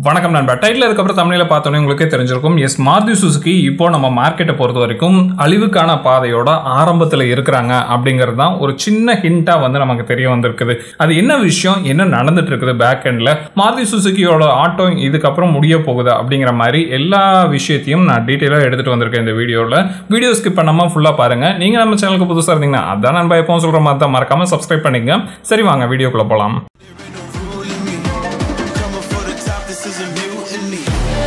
வணக்கம் நண்பா டைட்டில் அதுக்கப்புறம் தமிழில் பார்த்தோன்னே உங்களுக்கே தெரிஞ்சிருக்கும் எஸ் மாருதி சுசுகி இப்போ நம்ம மார்க்கெட்டை பொறுத்த வரைக்கும் அழிவுக்கான பாதையோட ஆரம்பத்தில் இருக்கிறாங்க அப்படிங்கிறது தான் ஒரு சின்ன ஹிண்ட்டாக வந்து நமக்கு தெரிய வந்திருக்குது அது என்ன விஷயம் என்ன நடந்துட்டு இருக்குது பேக் எண்டில் மாருதி சுசுகியோட ஆட்டோ இதுக்கப்புறம் முடிய போகுது அப்படிங்கிற மாதிரி எல்லா விஷயத்தையும் நான் டீட்டெயிலாக எடுத்துகிட்டு வந்திருக்கேன் இந்த வீடியோவில் வீடியோ ஸ்கிப் பண்ணாமல் ஃபுல்லாக பாருங்கள் நீங்கள் நம்ம சேனலுக்கு புதுசாக இருந்தீங்கன்னா அதான் நண்பா எப்பவும் சொல்கிற மாதிரி தான் மறக்காமல் சப்ஸ்கிரைப் பண்ணிங்க சரி வாங்க வீடியோக்குள்ளே போகலாம் ruling me. Coming for the top, this is a mutiny.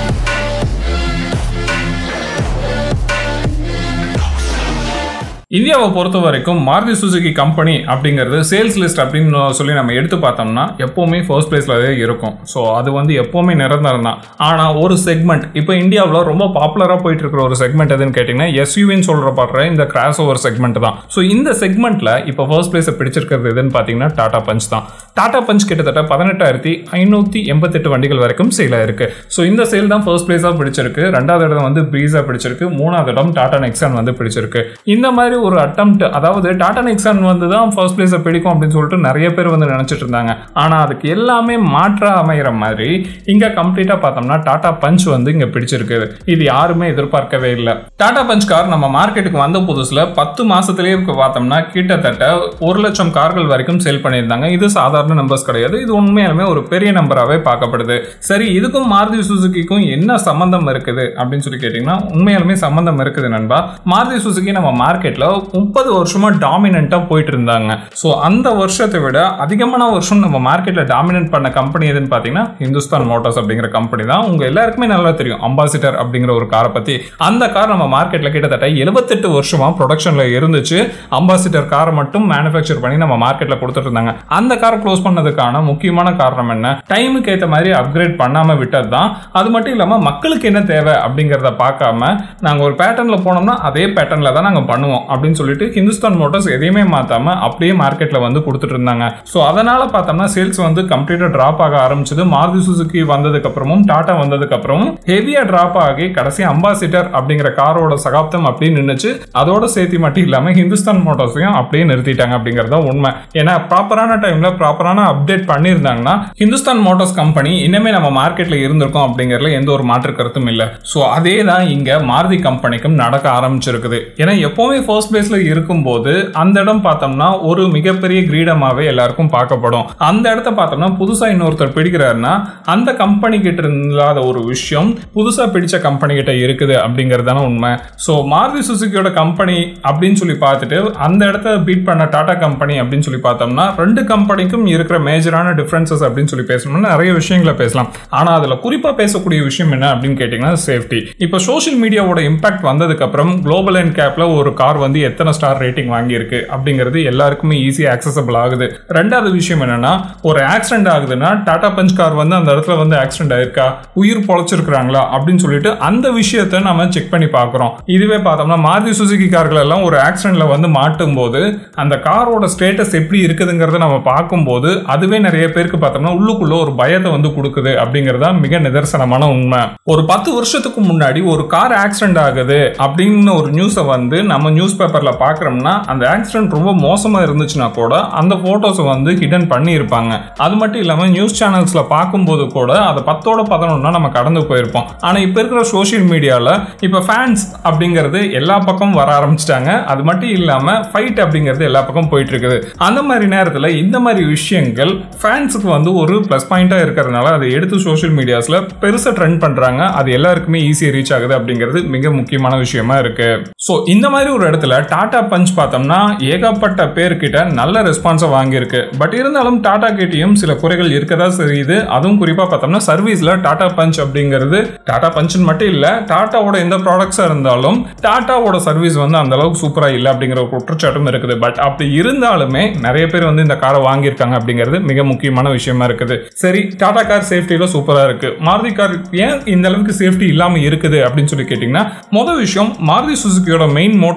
இந்தியாவை பொறுத்த வரைக்கும் மாருதி சுசுகி கம்பெனி அப்படிங்கிறது சேல்ஸ் லிஸ்ட் அப்படின்னு சொல்லி நம்ம எடுத்து பார்த்தோம்னா எப்போவுமே ஃபர்ஸ்ட் பிளேஸில் இருக்கும் ஸோ அது வந்து எப்போவுமே நிரந்தரம் தான் ஆனால் ஒரு செக்மெண்ட் இப்போ இந்தியாவில் ரொம்ப பாப்புலராக போயிட்டு இருக்கிற ஒரு செக்மெண்ட் எதுன்னு கேட்டிங்கன்னா எஸ்யூவின்னு சொல்கிற பாடுற இந்த கிராஸ் ஓவர் செக்மெண்ட் தான் ஸோ இந்த செக்மெண்ட்டில் இப்போ ஃபர்ஸ்ட் பிளேஸை பிடிச்சிருக்கிறது எதுன்னு பார்த்தீங்கன்னா டாடா பஞ்ச் தான் டாடா பஞ்ச் கிட்டத்தட்ட பதினெட்டாயிரத்தி ஐநூற்றி எண்பத்தெட்டு வண்டிகள் வரைக்கும் சேல் ஆயிருக்கு ஸோ இந்த சேல் தான் ஃபர்ஸ்ட் பிளேஸாக பிடிச்சிருக்கு ரெண்டாவது இடம் வந்து ப்ரீஸாக பிடிச்சிருக்கு மூணாவது இடம் டாடா நெக்ஸான் வந்து பிடிச்சிருக்கு இந்த மாதிரி ஒரு அட்டம்ப்ட் அதாவது டாடா நெக்ஸான் வந்து தான் ஃபர்ஸ்ட் பிளேஸை பிடிக்கும் அப்படின்னு சொல்லிட்டு நிறைய பேர் வந்து நினைச்சிட்டு இருந்தாங்க ஆனால் அதுக்கு எல்லாமே மாற்றா அமைகிற மாதிரி இங்கே கம்ப்ளீட்டாக பார்த்தோம்னா டாடா பஞ்ச் வந்து இங்கே பிடிச்சிருக்கு இது யாருமே எதிர்பார்க்கவே இல்லை டாடா பஞ்ச் கார் நம்ம மார்க்கெட்டுக்கு வந்த புதுசில் பத்து மாசத்துலேயே இப்ப பார்த்தோம்னா கிட்டத்தட்ட ஒரு லட்சம் கார்கள் வரைக்கும் சேல் பண்ணியிருந்தாங்க இது சாதாரண நம்பர்ஸ் கிடையாது இது உண்மையாலுமே ஒரு பெரிய நம்பராகவே பார்க்கப்படுது சரி இதுக்கும் மாருதி சுசுகிக்கும் என்ன சம்பந்தம் இருக்குது அப்படின்னு சொல்லி கேட்டிங்கன்னா உண்மையாலுமே சம்பந்தம் இருக்குது நண்பா மாருதி சுசுகி நம்ம மார்க்கெட்டில் முப்பது வருஷமா டாமினண்ட்டாக போயிட்டு இருந்தாங்க ஸோ அந்த வருஷத்தை விட அதிகமான வருஷம் நம்ம மார்க்கெட்டில் டாமினன்ட் பண்ண கம்பெனி எதுன்னு பார்த்தீங்கன்னா ஹிந்துஸ்தான் மோட்டார்ஸ் அப்படிங்கிற கம்பெனி தான் உங்க எல்லாருக்குமே நல்லா தெரியும் அம்பாசிடர் அப்படிங்கிற ஒரு காரை பற்றி அந்த கார் நம்ம மார்க்கெட்டில் கிட்டத்தட்ட எழுபத்தெட்டு வருஷமா ப்ரொடக்ஷனில் இருந்துச்சு அம்பாசிடர் காரை மட்டும் மேனுஃபேக்சர் பண்ணி நம்ம மார்க்கெட்டில் கொடுத்துட்டு இருந்தாங்க அந்த காரை க்ளோஸ் பண்ணதுக்கான முக்கியமான காரணம் என்ன டைமுக்கு ஏற்ற மாதிரி அப்கிரேட் பண்ணாமல் விட்டது தான் அது மட்டும் இல்லாமல் மக்களுக்கு என்ன தேவை அப்படிங்கிறத பார்க்காம நாங்கள் ஒரு பேட்டர்னில் போனோம்னா அதே பேட்டர்னில் தான் நாங்கள் பண்ணுவோம் அப்படின்னு சொல்லிட்டு ஹிந்துஸ்தான் மோட்டார்ஸ் எதையுமே மாற்றாம அப்படியே மார்க்கெட்டில் வந்து கொடுத்துட்டு இருந்தாங்க ஸோ அதனால பார்த்தோம்னா சேல்ஸ் வந்து கம்ப்ளீட்டாக ட்ராப் ஆக ஆரம்பிச்சது மாருதி சுசுகி வந்ததுக்கு அப்புறமும் டாடா வந்ததுக்கு அப்புறமும் ஹெவியாக ட்ராப் ஆகி கடைசி அம்பாசிடர் அப்படிங்கிற காரோட சகாப்தம் அப்படியே நின்றுச்சு அதோட சேர்த்து மட்டும் இல்லாமல் ஹிந்துஸ்தான் மோட்டார்ஸையும் அப்படியே நிறுத்திட்டாங்க அப்படிங்கிறது தான் உண்மை ஏன்னா ப்ராப்பரான டைம்ல ப்ராப்பரான அப்டேட் பண்ணியிருந்தாங்கன்னா ஹிந்துஸ்தான் மோட்டார்ஸ் கம்பெனி இன்னுமே நம்ம மார்க்கெட்ல இருந்திருக்கும் அப்படிங்கிறதுல எந்த ஒரு மாற்று கருத்தும் இல்லை ஸோ அதே தான் இங்க மாருதி கம்பெனிக்கும் நடக்க ஆரம்பிச்சிருக்குது ஏன்னா எப்பவுமே ஃபர்ஸ்ட் பிளேஸ்ல இருக்கும்போது அந்த இடம் பார்த்தோம்னா ஒரு மிகப்பெரிய கிரீடமாவே எல்லாருக்கும் பார்க்கப்படும் அந்த இடத்த பார்த்தோம்னா புதுசா இன்னொருத்தர் பிடிக்கிறாருன்னா அந்த கம்பெனி கிட்ட இல்லாத ஒரு விஷயம் புதுசா பிடிச்ச கம்பெனி கிட்ட இருக்குது அப்படிங்கிறது தானே உண்மை ஸோ மாருதி சுசுகியோட கம்பெனி அப்படின்னு சொல்லி பார்த்துட்டு அந்த இடத்த பீட் பண்ண டாடா கம்பெனி அப்படின்னு சொல்லி பார்த்தோம்னா ரெண்டு கம்பெனிக்கும் இருக்கிற மேஜரான டிஃபரன்சஸ் அப்படின்னு சொல்லி பேசணும்னா நிறைய விஷயங்களை பேசலாம் ஆனால் அதில் குறிப்பாக பேசக்கூடிய விஷயம் என்ன அப்படின்னு கேட்டிங்கன்னா சேஃப்டி இப்போ சோஷியல் மீடியாவோட இம்பாக்ட் வந்ததுக்கு அப்புறம் குளோபல் அண்ட் கேப்ல ஒரு கார் வந்து எத்தனை ஸ்டார் ரேட்டிங் வாங்கியிருக்கு அப்படிங்கிறது எல்லாருக்குமே ஈஸியாக ஆக்சசபிள் ஆகுது ரெண்டாவது விஷயம் என்னன்னா ஒரு ஆக்சிடென்ட் ஆகுதுன்னா டாடா பஞ்ச் கார் வந்து அந்த இடத்துல வந்து ஆக்சிடென்ட் ஆயிருக்கா உயிர் பொழைச்சிருக்கிறாங்களா அப்படின்னு சொல்லிட்டு அந்த விஷயத்தை நம்ம செக் பண்ணி பார்க்குறோம் இதுவே பார்த்தோம்னா மாருதி சுசுகி கார்கள் எல்லாம் ஒரு ஆக்சிடென்ட்ல வந்து மாட்டும் போது அந்த காரோட ஸ்டேட்டஸ் எப்படி இருக்குதுங்கிறத நம்ம பார்க்கும்போது அதுவே நிறைய பேருக்கு பார்த்தோம்னா உள்ளுக்குள்ள ஒரு பயத்தை வந்து கொடுக்குது அப்படிங்கிறது தான் மிக நிதர்சனமான உண்மை ஒரு பத்து வருஷத்துக்கு முன்னாடி ஒரு கார் ஆக்சிடென்ட் ஆகுது அப்படின்னு ஒரு நியூஸை வந்து நம்ம நியூஸ் பேப்பர்ல பார்க்குறோம்னா அந்த ஆக்சிடென்ட் ரொம்ப மோசமா இருந்துச்சுன்னா கூட அந்த போட்டோஸை வந்து ஹிடன் பண்ணியிருப்பாங்க அது மட்டும் இல்லாமல் நியூஸ் சேனல்ஸ்ல பார்க்கும்போது கூட அதை பத்தோட பதினொன்னா நம்ம கடந்து போயிருப்போம் ஆனால் இப்போ இருக்கிற சோஷியல் மீடியாவில் இப்போ ஃபேன்ஸ் அப்படிங்கிறது எல்லா பக்கமும் வர ஆரம்பிச்சிட்டாங்க அது மட்டும் இல்லாமல் ஃபைட் அப்படிங்கிறது எல்லா பக்கம் போயிட்டு இருக்குது அந்த மாதிரி நேரத்தில் இந்த மாதிரி விஷயங்கள் ஃபேன்ஸுக்கு வந்து ஒரு ப்ளஸ் பாயிண்டாக இருக்கிறதுனால அதை எடுத்து சோஷியல் மீடியாஸில் பெருசாக ட்ரெண்ட் பண்ணுறாங்க அது எல்லாருக்குமே ஈஸியாக ரீச் ஆகுது அப்படிங்கிறது மிக முக்கியமான விஷயமா இருக்கு ஸோ இந்த மாதிரி ஒரு இடத்துல டாடா பஞ்ச் பார்த்தோம்னா ஏகப்பட்ட பேர்கிட்ட நல்ல ரெஸ்பான்ஸை வாங்கியிருக்கு பட் இருந்தாலும் டாடா கிட்டேயும் சில குறைகள் இருக்கதா தெரியுது அதுவும் குறிப்பாக பார்த்தோம்னா சர்வீஸில் டாடா பஞ்ச் அப்படிங்கிறது டாடா பஞ்சுன்னு மட்டும் இல்லை டாட்டாவோட எந்த ப்ராடக்ட்ஸாக இருந்தாலும் டாட்டாவோட சர்வீஸ் வந்து அந்த அளவுக்கு சூப்பராக இல்லை அப்படிங்கிற ஒரு குற்றச்சாட்டும் இருக்குது பட் அப்படி இருந்தாலுமே நிறைய பேர் வந்து இந்த காரை வாங்கியிருக்காங்க அப்படிங்கிறது மிக முக்கியமான விஷயமா இருக்குது சரி டாடா கார் சேஃப்டியில சூப்பராக இருக்கு மாருதி கார் ஏன் இந்த அளவுக்கு சேஃப்டி இல்லாமல் இருக்குது அப்படின்னு சொல்லி கேட்டிங்கன்னா மொதல் விஷயம் மாருதி சுசுகியோட மெயின் மோட்டோ என்னன்னு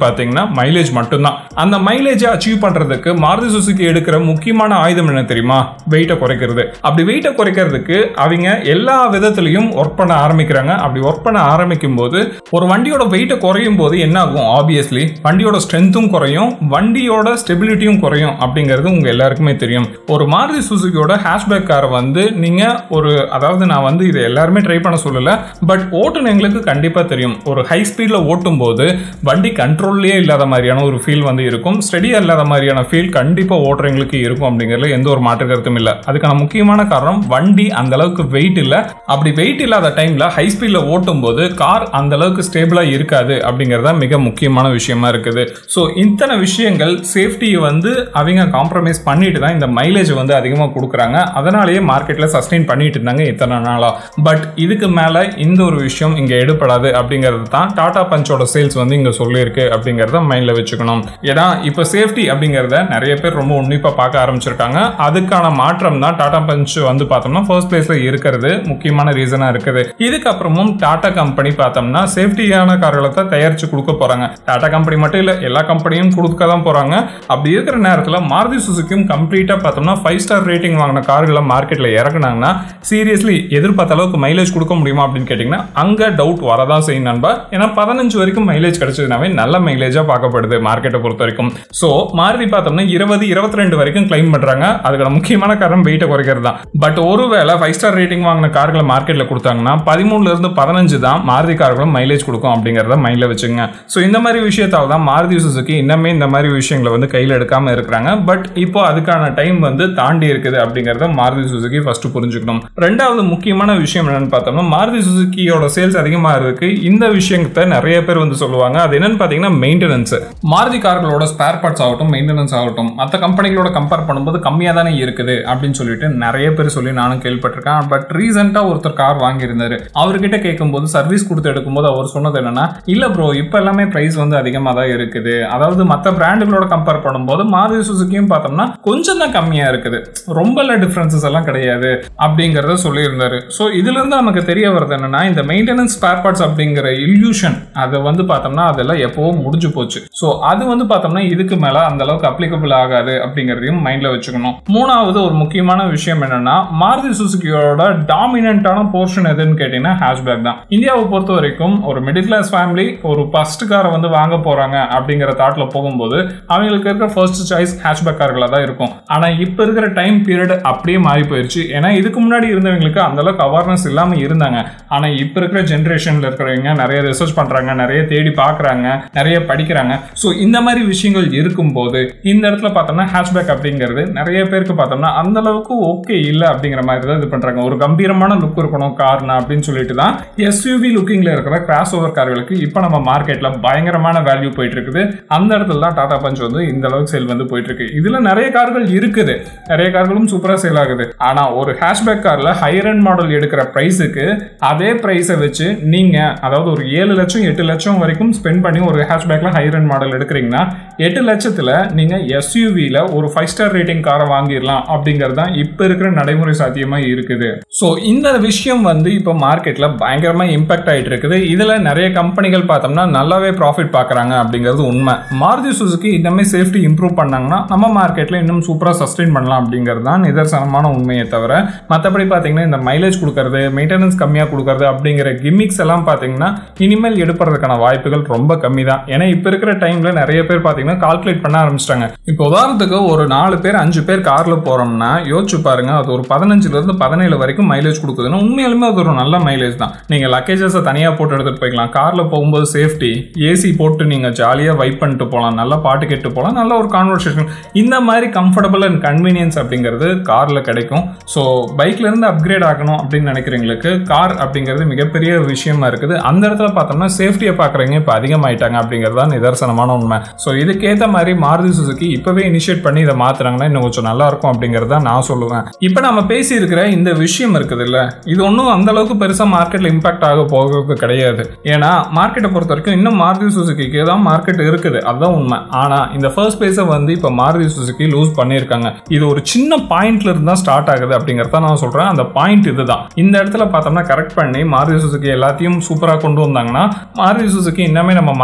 பார்த்தீங்கன்னா மைலேஜ் மட்டும்தான் அந்த மைலேஜை அச்சீவ் பண்றதுக்கு மாருதி சுசுகி எடுக்கிற முக்கியமான ஆயுதம் என்ன தெரியுமா வெயிட்டை குறைக்கிறது அப்படி வெயிட்டை குறைக்கிறதுக்கு அவங்க எல்லா விதத்திலையும் ஒர்க் பண்ண ஆரம்பிக்கிறாங்க அப்படி ஒர்க் பண்ண ஆரம்பிக்கும் போது ஒரு வண்டியோட வெயிட்டை குறையும் போது என்ன ஆகும் ஆப்வியஸ்லி வண்டியோட ஸ்ட்ரென்த்தும் குறையும் வண்டியோட ஸ்டெபிலிட்டியும் குறையும் அப்படிங்கிறது உங்க எல்லாருக்குமே தெரியும் ஒரு மாருதி சுசுகியோட ஹேஷ்பேக் காரை வந்து நீங்க ஒரு அதாவது நான் வந்து இதை எல்லாருமே ட்ரை பண்ண சொல்லல பட் ஓட்டுனவங்களுக்கு கண்டிப்பா தெரியும் ஒரு ஹை ஸ்பீட்ல ஓட்டும் போது வண்டி கண்ட்ரோல்லே இல்லாத மாதிரியான ஒரு ஃபீல் வந்து இருக்கும் ஸ்டெடியா இல்லாத மாதிரியான ஃபீல் கண்டிப்பா ஓட்டுறவங்களுக்கு இருக்கும் அப்படிங்கிறதுல எந்த ஒரு மாற்று கருத்தும் இல்லை அதுக்கான முக்கியமான காரணம் வண்டி அந்த அளவுக்கு வெயிட் இல்லை அப்படி வெயிட் இல்லாத டைம்ல ஹை ஸ்பீட்ல ஓட்டும் போது கார் அந்த அளவுக்கு ஸ்டேபிளா இருக்காது அப்படிங்கறத மிக முக்கியமான விஷயமா இருக்குது ஸோ இத்தனை விஷயங்கள் சேஃப்டியை வந்து அவங்க காம்ப்ரமைஸ் பண்ணிட்டு தான் இந்த மைலேஜ் வந்து அதிகமாக கொடுக்குறாங்க அதனாலேயே மார்க்கெட்ல சஸ்டெயின் பண்ணிட்டு இருந்தாங்க இத்தனை நாளா பட் இதுக்கு மேல இந்த ஒரு விஷயம் இங்க எடுப்படாது அப்படிங்கிறது தான் டாடா பஞ்சோட சேல்ஸ் வந்து இங்க சொல்லியிருக்கு அப்படிங்கறத மைண்ட்ல வச்சுக்கணும் ஏன்னா இப்போ சேஃப்டி அப்படிங்கறத நிறைய பேர் ரொம்ப உன்னிப்பா பார்க்க ஆரம்பிச்சிருக்காங்க அதுக்கான மாற்றம் தான் டாடா பஞ்ச் வந்து பார்த்தோம்னா ஃபர்ஸ்ட் பிளேஸ்ல இருக்கிறது முக்கியமான ரீசனா இருக்குது இதுக்கப்புறமும் டாடா கம்பெனி பார்த்தோம்னா சேஃப்டியான கார்களை தான் தயாரிச்சு கொடுக்க போறாங்க டாடா கம்பெனி மட்டும் இல்ல எல்லா கம்பெனியும் கொடுக்க தான் போறாங்க அப்படி இருக்கிற நேரத்தில் மாருதி சுசுக்கியும் கம்ப்ளீட்டா பார்த்தோம்னா ஃபைவ் ஸ்டார் ரேட்டிங் வாங்கின கார்களை மார்க்கெட்ல இறக்குனாங்கன்னா சீரியஸ்லி எதிர்பார்த்த அளவுக்கு மைலேஜ் கொடுக்க முடியுமா அப்படின்னு கேட்டிங்கன்னா அங்க டவுட் வரதான் செய்யும் நண்பா ஏன்னா பதினஞ்சு வரைக்கும் மைலேஜ் கிடைச்சதுனாவே நல்ல மைலேஜா பார்க்கப்படுது மார்க்கெட்டை பொறுத்த வரைக்கும் ஸோ மாருதி பார்த்தோம்னா இருபது இருபத்தி ரெண்டு வரைக்கும் கிளைம் பண்றாங்க அதுக்கான முக்கியமான காரணம் வெயிட்டை குறைக்கிறது தான் பட் ஒருவேளை ஃபைவ் ஸ்டார் ரேட்டிங் வாங்கின கார்களை மார்க்கெட்ல கொடுத்தாங்கன்னா பதிமூணுல இருந்து பதினஞ்சு தான் மாருதி கார்களும் மைலேஜ் கொடுக்கும் அப்படிங்கிறத மைண்ட்ல வச்சுங்க ஸோ இந்த மாதிரி விஷயத்தால தான் மாருதி சுசுகி இன்னமே இந்த மாதிரி விஷயங்களை வந்து கையில் எடுக்காம இருக்கிறாங்க பட் இப்போ அதுக்கான டைம் வந்து தாண்டி இருக்குது அப்படிங்கிறத மாருதி சுசுகி ஃபர்ஸ்ட் புரிஞ்சுக்கணும் ரெண்டாவது முக்கியமான விஷயம் என்னன்னு பார்த்தோம்னா மாருதி சுசுகியோட சேல்ஸ் அதிகமாக இருக்கு இந்த விஷயத்தை நிறைய பேர் வந்து சொல்லுவாங்க அது என்னன்னு பார்த்தீங்கன்னா மெயின்டெனன்ஸ் மாருதி கார்களோட ஸ்பேர் பார்ட்ஸ் ஆகட்டும் மெயின்டெனன்ஸ் ஆகட்டும் மற்ற கம்பெனிகளோட கம்பேர் பண்ணும்போது கம்மியாக தானே இருக்குது அப்படின்னு சொல்லிட்டு நிறைய பேர் சொல்லி நானும் கேள்விப்பட்டிருக்கேன் பட் ரீசெண்டாக ஒருத்தர் கார் வாங்கியிருந்தாரு அவர்கிட்ட கேட்கும்போது சர்வீஸ் கொடுத்து எடுக்கும்போது அவர் சொன்னது என்னன்னா இல்ல ப்ரோ இப்போ எல்லாமே பிரைஸ் வந்து அதிகமாக தான் இருக்குது அதாவது மற்ற பிராண்டுகளோட கம்பேர் பண்ணும்போது மாருதி சுசுக்கியும் பார்த்தோம்னா கொஞ்சம் தான் கம்மியா இருக்குது ரொம்ப டிஃபரன்சஸ் எல்லாம் கிடையாது அப்படிங்கறத சொல்லியிருந்தாரு ஸோ இதுல இருந்து நமக்கு தெரிய வருது என்னன்னா இந்த மெயின்டெனன்ஸ் ஸ்பேர் பார்ட்ஸ் அப்படிங்கிற இல்யூஷன் அதை வந்து பார்த்தோம்னா அதெல்லாம் எப்பவோ முடிஞ்சு போச்சு ஸோ அது வந்து பார்த்தோம்னா இதுக்கு மேல அந்த அளவுக்கு அப்ளிகபிள் ஆகாது அப்படிங்கிறதையும் மைண்ட்ல வச்சுக்கணும் மூணாவது ஒரு முக்கியமான விஷயம் என்னன்னா மாருதி சுசுகியோட டாமினண்டான போர்ஷன் எதுன்னு கேட்டீங்கன்னா ஹேஷ்பேக் தான் இந்தியாவை பொறுத்த வரைக்கும் ஒரு மிடில் கிளாஸ் ஃபேமிலி ஒரு ஃபர்ஸ்ட் காரை வந்து வாங்க போறாங்க அப்படிங்கிற தாட்ல போகும்போது அவங்களுக்கு இருக்கிற ஃபர்ஸ்ட் சாய்ஸ் ஹேஷ்பேக் கார்களாக தான் இருக்கும் ஆனா இப்போ இருக்கிற டைம் பீரியட் அப்படியே மாறி போயிருச்சு ஏன்னா இதுக்கு முன்னாடி இருந்தவங்களுக்கு அந்த அளவுக்கு அவேர்னஸ் இல்லாம இருந்தாங்க ஆனா இப்போ இருக்கிற ஜென்ரேஷன்ல இருக்கிறவங்க நிறைய ரிசர்ச் பண்றாங்க நிறைய தேடி பார்க்கறாங்க நிறைய படிக்கிறாங்க ஸோ இந்த மாதிரி விஷயங்கள் இருக்கும்போது இந்த இடத்துல பார்த்தோம்னா ஹேஷ்பேக் அப்படிங்கிறது நிறைய பேருக்கு பார்த்தோம்னா அந்த அளவுக்கு ஓகே இல்லை அப்படிங்கிற மாதிரி தான் இது பண்றாங்க ஒரு கம்பீரமான லுக் இருக்கணும் கார்னா அப்படின்னு சொல்லிட்டு தான் எஸ்யூவி லுக்கிங்ல இருக்கிற கிராஸ் ஓவர் கார்களுக்கு இப்போ நம்ம மார்க்கெட்ல பயங்கரமான வேல்யூ போயிட்டு இருக்குது அந்த இடத்துல தான் டாடா பஞ்ச் வந்து இந்த அளவுக்கு சேல் வந்து போயிட்டு இருக்கு இதுல நிறைய கார்கள் இருக்குது நிறைய கார்களும் சூப்பரா சேல் ஆகுது ஆனா ஒரு ஹேஷ்பேக் கார்ல ஹையர் அண்ட் மாடல் எடுக்கிற பிரைஸுக்கு அதே பிரைஸை வச்சு நீங்க அதாவது ஒரு ஏழு லட்சம் எட்டு லட்சம் வரைக்கும் ஸ்பெண்ட் பண்ணி ஒரு ஹேஷ்பேக்ல ஹையர் அண்ட் மாடல் எடுக்கிறீங்கன்னா எட்டு லட்சத்துல நீங்க எஸ்யூவில ஒரு ஃபைவ் ஸ்டார் ரேட்டிங் காரை வாங்கிடலாம் அப்படிங்கிறது தான் இப்ப இருக்கிற நடைமுறை சாத்தியமா இருக்குது ஸோ இந்த விஷயம் வந்து இப்போ மார்க்கெட்ல பயங்கரமா இம்பாக்ட் ஆயிட்டு இருக்குது இதுல நிறைய கம்பெனிகள் பார்த்தோம்னா நல்லாவே ப்ராஃபிட் பார்க்கறாங்க அப்படிங்கிறது உண்மை மாருதி சுசுகி இன்னமே சேஃப்டி இம்ப்ரூவ் பண்ணாங்கன்னா நம்ம மார்க்கெட்ல இன்னும் சூப்பரா சஸ்டெயின் பண்ணலாம் அப்படிங்கிறது தான் நிதர்சனமான உண்மையை தவிர மற்றபடி பார்த்தீங்கன்னா இந்த மைலேஜ் கொடுக்கறது மெயின்டெனன்ஸ் கம்மியாக கொடுக்கறது அப்படிங்கிற கிமிக்ஸ் எல்லாம் பார்த்தீங்கன்னா இனிமேல் எடுப்பதற்கான வாய்ப்புகள் ரொம்ப கம்மி தான் ஏன்னா இப்போ இருக்கிற டைம்ல நிறைய பேர் பார்த்தீங்கன்னா கால்குலேட் பண்ண ஆரம்பிச்சிட்டாங்க இப்போ உதாரணத்துக்கு ஒரு நாலு பேர் அஞ்சு பேர் கார்ல போறோம்னா யோசிச்சு பாருங்க அது ஒரு பதினஞ்சுல இருந்து பதினேழு வரைக்கும் மைலேஜ் கொடுக்குதுன்னா உண்மையாலுமே அது ஒரு நல்ல மைலேஜ் தான் நீங்க லக்கேஜஸை தனியாக போட்டு எடுத்துட்டு போய்க்கலாம் கார்ல போகும்போது சேஃப்டி ஏசி போட்டு நீங்க ஜாலியாக வைப் பண்ணிட்டு போகலாம் நல்லா பாட்டு கேட்டு போகலாம் நல்ல ஒரு கான்வர்சேஷன் இந்த மாதிரி கம்ஃபர்டபுள் அண்ட் கன்வீனியன்ஸ் அப்படிங்கிறது கார்ல கிடைக்கும் ஸோ பைக்ல இருந்து அப்கிரேட் ஆகணும் அப்படின்னு நினைக்கிறவங்களுக்கு கார் அப்படிங்கிறது மிகப்பெரிய விஷயமா இருக்குது அந்த இடத்துல பார்த்தோம்னா சேஃப்டியை பார்க்குறவங்க இப்போ அதிகமாயிட்டாங்க அப்படிங்கிறது தான் நிதர்சனமான உண்மை ஸோ இதுக்கேற்ற மாதிரி மாருதி சுசுகி இப்பவே இனிஷியேட் பண்ணி இதை மாத்துறாங்கன்னா இன்னும் கொஞ்சம் நல்லா இருக்கும் அப்படிங்கிறத நான் சொல்லுவேன் இப்போ நம்ம பேசி இருக்கிற இந்த விஷயம் இருக்குது இல்ல இது ஒன்றும் அந்த அளவுக்கு பெருசா மார்க்கெட்ல இம்பாக்ட் ஆக போகிறது கிடையாது ஏன்னா மார்க்கெட்டை பொறுத்த வரைக்கும் இன்னும் மாருதி சுசுகிக்கு தான் மார்க்கெட் இருக்குது அதுதான் உண்மை ஆனா இந்த ஃபர்ஸ்ட் பிளேஸை வந்து இப்போ மாருதி சுசுகி லூஸ் பண்ணியிருக்காங்க இது ஒரு சின்ன பாயிண்ட்ல இருந்து தான் ஸ்டார்ட் ஆகுது அப்படிங்கறத நான் சொல்றேன் அந்த பாயிண்ட் இதுதான் இந்த இடத்துல பார்த்தோம்னா கரெக்ட் பண்ணி மாருதி சுசுகி எல்லாத்தையும் சூப்பரா கொண்டு வந்தாங்கன்னா மாருதி சுசுகி இன்னமே நம்ம மார்க்கெட்ல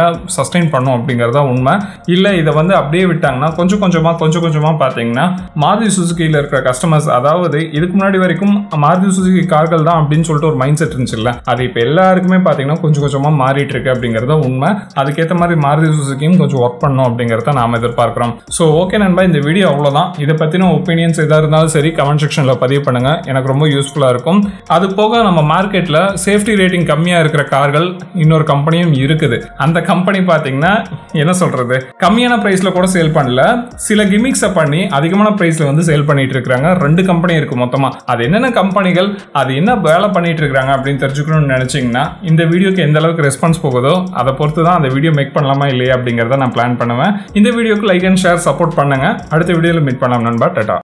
சஸ்டெயின் பண்ணும் அப்படிங்கிறதா உண்மை இல்லை இதை வந்து அப்படியே விட்டாங்கன்னா கொஞ்சம் கொஞ்சமாக கொஞ்சம் கொஞ்சமாக பார்த்தீங்கன்னா மாருதி சுசுக்கியில் இருக்கிற கஸ்டமர்ஸ் அதாவது இதுக்கு முன்னாடி வரைக்கும் மாருதி சுசுகி கார்கள் தான் அப்படின்னு சொல்லிட்டு ஒரு மைண்ட் செட் இருந்துச்சுல்ல அது இப்போ எல்லாருக்குமே பார்த்தீங்கன்னா கொஞ்சம் கொஞ்சமாக மாறிட்டு இருக்கு அப்படிங்கிறத உண்மை அதுக்கேற்ற மாதிரி மாருதி சுசுக்கியும் கொஞ்சம் ஒர்க் பண்ணும் அப்படிங்கிறத நாம் எதிர்பார்க்குறோம் ஸோ ஓகே நண்பா இந்த வீடியோ அவ்வளோதான் இதை பற்றின ஒப்பீனியன்ஸ் எதாக இருந்தாலும் சரி கமெண்ட் செக்ஷனில் பதிவு பண்ணுங்கள் எனக்கு ரொம்ப யூஸ்ஃபுல்லாக இருக்கும் அது போக நம்ம மார்க்கெட்டில் சேஃப்டி ரேட்டிங் கம்மியாக இருக்கிற கார்கள் இன்னொரு கம்பெனியும் இருக்குது அந்த கம்பெனி பார்த்தீங்கன்னா என்ன சொல்கிறது கம்மியான ப்ரைஸில் கூட சேல் பண்ணல சில கிமிக்ஸை பண்ணி அதிகமான ப்ரைஸில் வந்து சேல் பண்ணிட்டு இருக்காங்க ரெண்டு கம்பெனி இருக்கு மொத்தமாக அது என்னென்ன கம்பெனிகள் அது என்ன வேலை பண்ணிட்டு இருக்காங்க அப்படின்னு தெரிஞ்சுக்கணும்னு நினச்சிங்கன்னா இந்த வீடியோக்கு எந்த அளவுக்கு ரெஸ்பான்ஸ் போகுதோ அதை பொறுத்து தான் அந்த வீடியோ மேக் பண்ணலாமா இல்லையா அப்படிங்கிறத நான் பிளான் பண்ணுவேன் இந்த வீடியோக்கு லைக் அண்ட் ஷேர் சப்போர்ட் பண்ணுங்க அடுத்த வீடியோவில் மீட் பண்ணலாம் நண்பா டட்டா